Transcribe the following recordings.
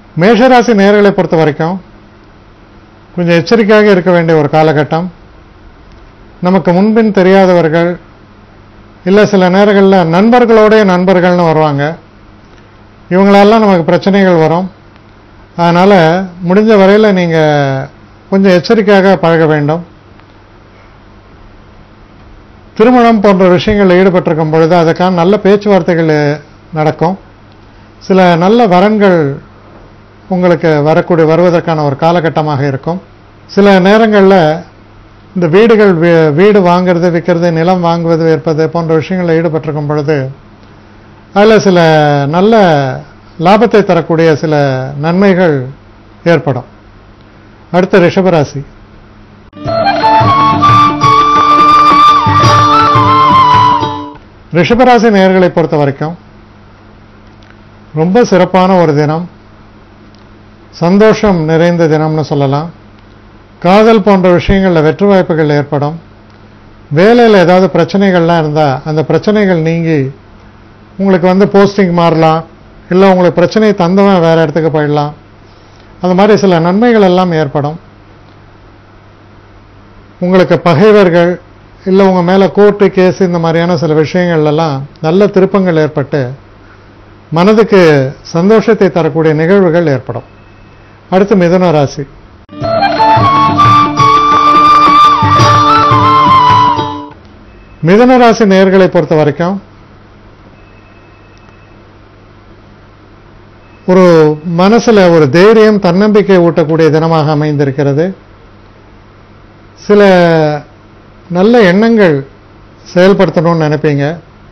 மேஷராசி நேர்களை பொறுத்த வரைக்கும் கொஞ்சம் எச்சரிக்கையாக இருக்க வேண்டிய ஒரு காலகட்டம் நமக்கு முன்பின் தெரியாதவர்கள் இல்லை சில நேரங்களில் நண்பர்களோடைய நண்பர்கள்னு வருவாங்க இவங்களெல்லாம் நமக்கு பிரச்சனைகள் வரும் அதனால் முடிஞ்ச வரையில் நீங்கள் கொஞ்சம் எச்சரிக்கையாக பழக வேண்டும் திருமணம் போன்ற விஷயங்களில் ஈடுபட்டிருக்கும் பொழுது அதுக்கான நல்ல பேச்சுவார்த்தைகள் நடக்கும் சில நல்ல வரன்கள் உங்களுக்கு வரக்கூடிய வருவதற்கான ஒரு காலகட்டமாக இருக்கும் சில நேரங்களில் இந்த வீடுகள் வீ- வீடு வாங்குறது விற்கிறது நிலம் வாங்குவது விற்பது போன்ற விஷயங்களில் ஈடுபட்டிருக்கும் பொழுது அதில் சில நல்ல லாபத்தை தரக்கூடிய சில நன்மைகள் ஏற்படும் அடுத்த ரிஷபராசி ரிஷபராசி நேயர்களை பொறுத்த வரைக்கும் ரொம்ப சிறப்பான ஒரு தினம் சந்தோஷம் நிறைந்த தினம்னு சொல்லலாம் காதல் போன்ற விஷயங்களில் வெற்றி வாய்ப்புகள் ஏற்படும் வேலையில் ஏதாவது பிரச்சனைகள்லாம் இருந்தால் அந்த பிரச்சனைகள் நீங்கி உங்களுக்கு வந்து போஸ்டிங் மாறலாம் இல்லை உங்களுக்கு பிரச்சனை தந்தவன் வேறு இடத்துக்கு போயிடலாம் அது மாதிரி சில நன்மைகள் எல்லாம் ஏற்படும் உங்களுக்கு பகைவர்கள் இல்லை உங்கள் மேலே கோர்ட்டு கேஸ் இந்த மாதிரியான சில விஷயங்கள்லாம் நல்ல திருப்பங்கள் ஏற்பட்டு மனதுக்கு சந்தோஷத்தை தரக்கூடிய நிகழ்வுகள் ஏற்படும் அடுத்து மிதுன ராசி மிதுன ராசி நேயர்களை பொறுத்த வரைக்கும் ஒரு மனசுல ஒரு தைரியம் தன்னம்பிக்கை ஊட்டக்கூடிய தினமாக அமைந்திருக்கிறது சில நல்ல எண்ணங்கள் செயல்படுத்தணும்னு நினைப்பீங்க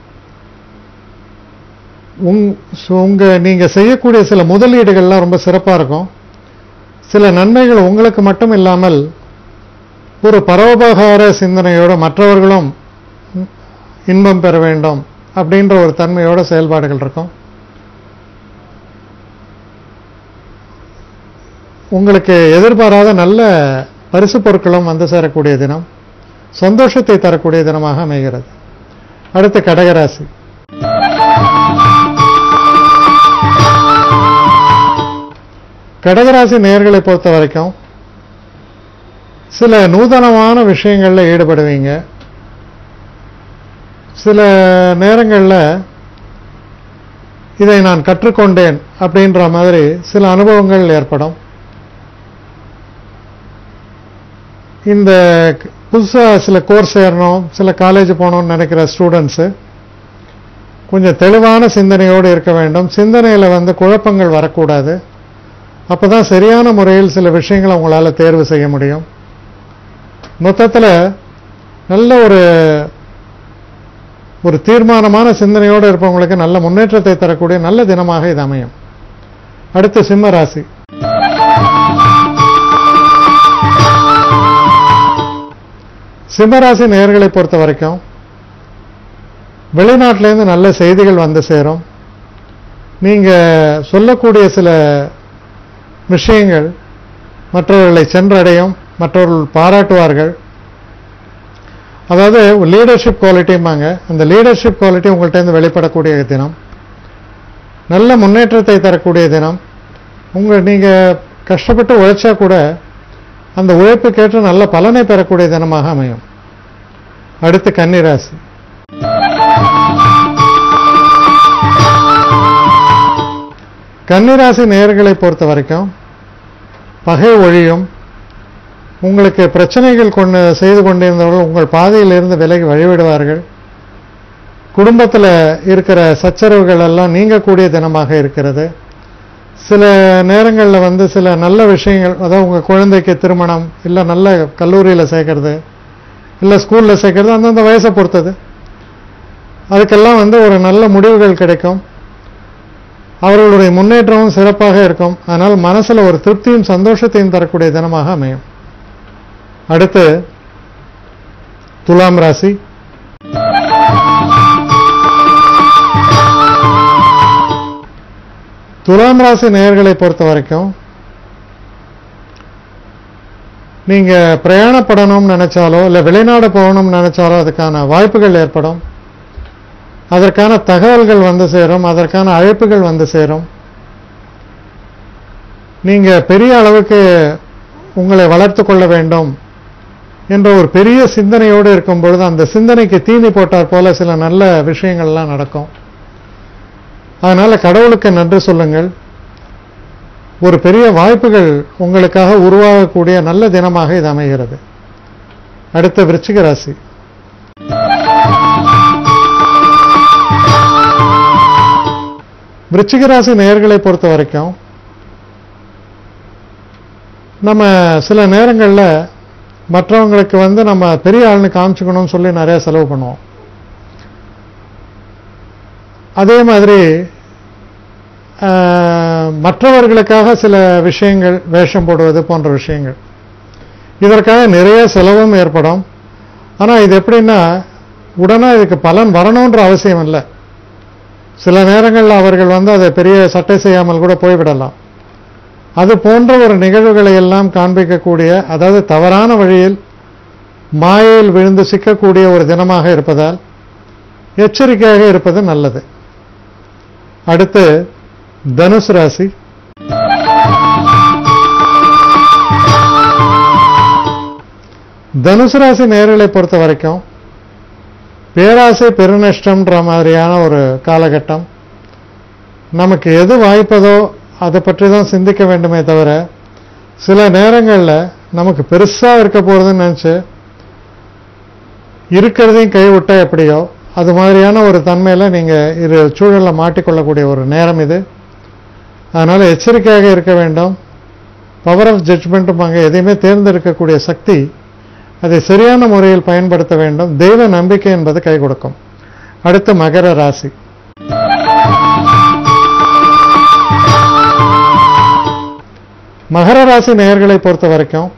உங் சு- உங்க நீங்க செய்யக்கூடிய சில முதலீடுகள்லாம் ரொம்ப சிறப்பா இருக்கும் சில நன்மைகள் உங்களுக்கு மட்டும் இல்லாமல் ஒரு பரோபகார சிந்தனையோட மற்றவர்களும் இன்பம் பெற வேண்டும் அப்படின்ற ஒரு தன்மையோட செயல்பாடுகள் இருக்கும் உங்களுக்கு எதிர்பாராத நல்ல பரிசு பொருட்களும் வந்து சேரக்கூடிய தினம் சந்தோஷத்தை தரக்கூடிய தினமாக அமைகிறது அடுத்து கடகராசி கடகராசி நேயர்களை பொறுத்த வரைக்கும் சில நூதனமான விஷயங்கள்ல ஈடுபடுவீங்க சில நேரங்களில் இதை நான் கற்றுக்கொண்டேன் அப்படின்ற மாதிரி சில அனுபவங்கள் ஏற்படும் இந்த புதுசாக சில கோர்ஸ் சேரணும் சில காலேஜ் போகணும்னு நினைக்கிற ஸ்டூடெண்ட்ஸு கொஞ்சம் தெளிவான சிந்தனையோடு இருக்க வேண்டும் சிந்தனையில் வந்து குழப்பங்கள் வரக்கூடாது அப்போ தான் சரியான முறையில் சில விஷயங்களை உங்களால் தேர்வு செய்ய முடியும் மொத்தத்தில் நல்ல ஒரு ஒரு தீர்மானமான சிந்தனையோடு இருப்பவங்களுக்கு நல்ல முன்னேற்றத்தை தரக்கூடிய நல்ல தினமாக இது அமையும் அடுத்து சிம்ம ராசி சிம்மராசி நேயர்களை பொறுத்த வரைக்கும் வெளிநாட்டிலேருந்து நல்ல செய்திகள் வந்து சேரும் நீங்க சொல்லக்கூடிய சில விஷயங்கள் மற்றவர்களை சென்றடையும் மற்றவர்கள் பாராட்டுவார்கள் அதாவது லீடர்ஷிப் குவாலிட்டிம்பாங்க அந்த லீடர்ஷிப் குவாலிட்டி உங்கள்கிட்ட வெளிப்படக்கூடிய தினம் நல்ல முன்னேற்றத்தை தரக்கூடிய தினம் உங்க நீங்க கஷ்டப்பட்டு உழைச்சா கூட அந்த உழைப்புக்கேற்ற நல்ல பலனை பெறக்கூடிய தினமாக அமையும் அடுத்து கன்னிராசி கன்னிராசி நேயர்களை பொறுத்த வரைக்கும் பகை ஒழியும் உங்களுக்கு பிரச்சனைகள் கொண்டு செய்து கொண்டிருந்தவர்கள் உங்கள் பாதையிலிருந்து விலகி வழிவிடுவார்கள் குடும்பத்தில் இருக்கிற சச்சரவுகள் எல்லாம் நீங்கக்கூடிய தினமாக இருக்கிறது சில நேரங்களில் வந்து சில நல்ல விஷயங்கள் அதாவது உங்கள் குழந்தைக்கு திருமணம் இல்லை நல்ல கல்லூரியில் சேர்க்கறது இல்லை ஸ்கூலில் சேர்க்கறது அந்தந்த வயசை பொறுத்தது அதுக்கெல்லாம் வந்து ஒரு நல்ல முடிவுகள் கிடைக்கும் அவர்களுடைய முன்னேற்றமும் சிறப்பாக இருக்கும் அதனால் மனசில் ஒரு திருப்தியும் சந்தோஷத்தையும் தரக்கூடிய தினமாக அமையும் அடுத்து துலாம் ராசி துலாம் ராசி நேயர்களை பொறுத்த வரைக்கும் நீங்க பிரயாணப்படணும்னு நினைச்சாலோ இல்லை வெளிநாடு போகணும்னு நினைச்சாலோ அதுக்கான வாய்ப்புகள் ஏற்படும் அதற்கான தகவல்கள் வந்து சேரும் அதற்கான அழைப்புகள் வந்து சேரும் நீங்க பெரிய அளவுக்கு உங்களை வளர்த்து கொள்ள வேண்டும் என்ற ஒரு பெரிய சிந்தனையோடு இருக்கும் பொழுது அந்த சிந்தனைக்கு தீனி போட்டார் போல சில நல்ல விஷயங்கள்லாம் நடக்கும் அதனால கடவுளுக்கு நன்றி சொல்லுங்கள் ஒரு பெரிய வாய்ப்புகள் உங்களுக்காக உருவாகக்கூடிய நல்ல தினமாக இது அமைகிறது அடுத்த விருச்சிக ராசி விருச்சிக ராசி நேயர்களை பொறுத்த வரைக்கும் நம்ம சில நேரங்களில் மற்றவங்களுக்கு வந்து நம்ம பெரிய ஆள்னு காமிச்சுக்கணும்னு சொல்லி நிறைய செலவு பண்ணுவோம் அதே மாதிரி ஆஹ், மற்றவர்களுக்காக சில விஷயங்கள் வேஷம் போடுவது போன்ற விஷயங்கள் இதற்காக நிறைய செலவும் ஏற்படும் ஆனால் இது எப்படின்னா உடனே இதுக்கு பலன் வரணுன்ற அவசியம் இல்லை சில நேரங்களில் அவர்கள் வந்து அதை பெரிய சட்டை செய்யாமல் கூட போய்விடலாம் அது போன்ற ஒரு நிகழ்வுகளை எல்லாம் காண்பிக்கக்கூடிய அதாவது தவறான வழியில் மாயையில் விழுந்து சிக்கக்கூடிய ஒரு தினமாக இருப்பதால் எச்சரிக்கையாக இருப்பது நல்லது அடுத்து தனுசு ராசி தனுசு ராசி நேர்களை பொறுத்த வரைக்கும் பேராசை பெருநஷ்டம்ன்ற மாதிரியான ஒரு காலகட்டம் நமக்கு எது வாய்ப்பதோ அதை பற்றி தான் சிந்திக்க வேண்டுமே தவிர சில நேரங்களில் நமக்கு பெருசாக இருக்க போகிறதுன்னு நினச்சி இருக்கிறதையும் கைவிட்டா எப்படியோ அது மாதிரியான ஒரு தன்மையில் நீங்கள் இரு சூழலில் மாட்டிக்கொள்ளக்கூடிய ஒரு நேரம் இது அதனால் எச்சரிக்கையாக இருக்க வேண்டும் பவர் ஆஃப் ஜட்ஜ்மெண்ட்டும் அங்கே எதையுமே தேர்ந்தெடுக்கக்கூடிய சக்தி அதை சரியான முறையில் பயன்படுத்த வேண்டும் தெய்வ நம்பிக்கை என்பது கை கொடுக்கும் அடுத்து மகர ராசி மகர ராசி நேயர்களை பொறுத்த வரைக்கும்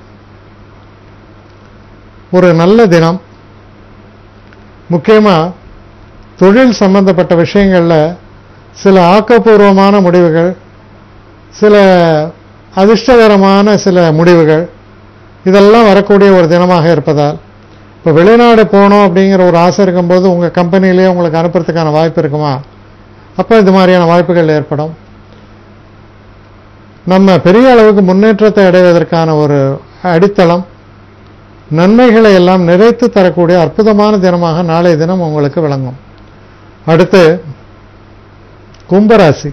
ஒரு நல்ல தினம் முக்கியமா தொழில் சம்பந்தப்பட்ட விஷயங்கள்ல சில ஆக்கப்பூர்வமான முடிவுகள் சில அதிர்ஷ்டகரமான சில முடிவுகள் இதெல்லாம் வரக்கூடிய ஒரு தினமாக இருப்பதால் இப்போ வெளிநாடு போகணும் அப்படிங்கிற ஒரு ஆசை இருக்கும்போது உங்கள் கம்பெனிலேயே உங்களுக்கு அனுப்புறதுக்கான வாய்ப்பு இருக்குமா அப்போ இது மாதிரியான வாய்ப்புகள் ஏற்படும் நம்ம பெரிய அளவுக்கு முன்னேற்றத்தை அடைவதற்கான ஒரு அடித்தளம் நன்மைகளை எல்லாம் நிறைத்து தரக்கூடிய அற்புதமான தினமாக நாளைய தினம் உங்களுக்கு விளங்கும் அடுத்து கும்பராசி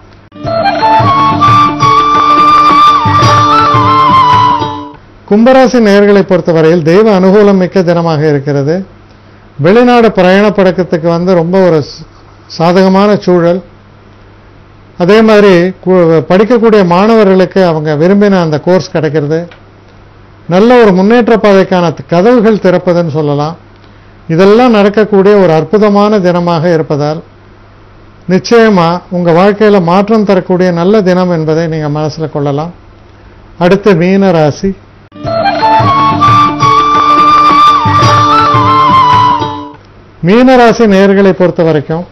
கும்பராசி நேயர்களை பொறுத்தவரையில் தெய்வ அனுகூலம் மிக்க தினமாக இருக்கிறது வெளிநாடு பிரயாணப்படக்கத்துக்கு வந்து ரொம்ப ஒரு ச- சாதகமான சூழல் அதே மாதிரி கு- படிக்கக்கூடிய மாணவர்களுக்கு அவங்க விரும்பின அந்த கோர்ஸ் கிடைக்கிறது நல்ல ஒரு முன்னேற்ற பாதைக்கான த- கதவுகள் திறப்பதுன்னு சொல்லலாம் இதெல்லாம் நடக்கக்கூடிய ஒரு அற்புதமான தினமாக இருப்பதால் நிச்சயமா உங்க வாழ்க்கையில மாற்றம் தரக்கூடிய நல்ல தினம் என்பதை நீங்க மனசுல கொள்ளலாம் அடுத்து மீன ராசி மீனராசி நேயர்களை பொறுத்த வரைக்கும்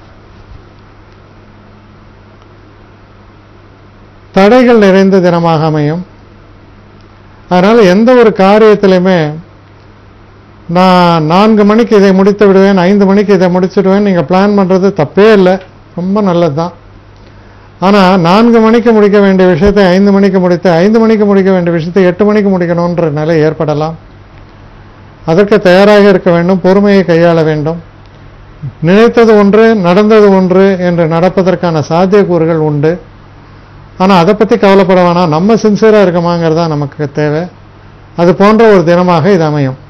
தடைகள் நிறைந்த தினமாக அமையும் அதனால எந்த ஒரு காரியத்திலையுமே நான் நான்கு மணிக்கு இதை முடித்து விடுவேன் ஐந்து மணிக்கு இதை முடிச்சிடுவேன் நீங்க பிளான் பண்றது தப்பே இல்லை ரொம்ப நல்லதுதான் ஆனா நான்கு மணிக்கு முடிக்க வேண்டிய விஷயத்தை ஐந்து மணிக்கு முடித்து ஐந்து மணிக்கு முடிக்க வேண்டிய விஷயத்தை எட்டு மணிக்கு முடிக்கணும்ன்ற நிலை ஏற்படலாம் அதற்கு தயாராக இருக்க வேண்டும் பொறுமையை கையாள வேண்டும் நினைத்தது ஒன்று நடந்தது ஒன்று என்று நடப்பதற்கான சாத்தியக்கூறுகள் உண்டு ஆனால் அதை பற்றி கவலைப்பட வேணாம் நம்ம சின்சியராக இருக்கமாங்கிறது தான் நமக்கு தேவை அது போன்ற ஒரு தினமாக இது அமையும்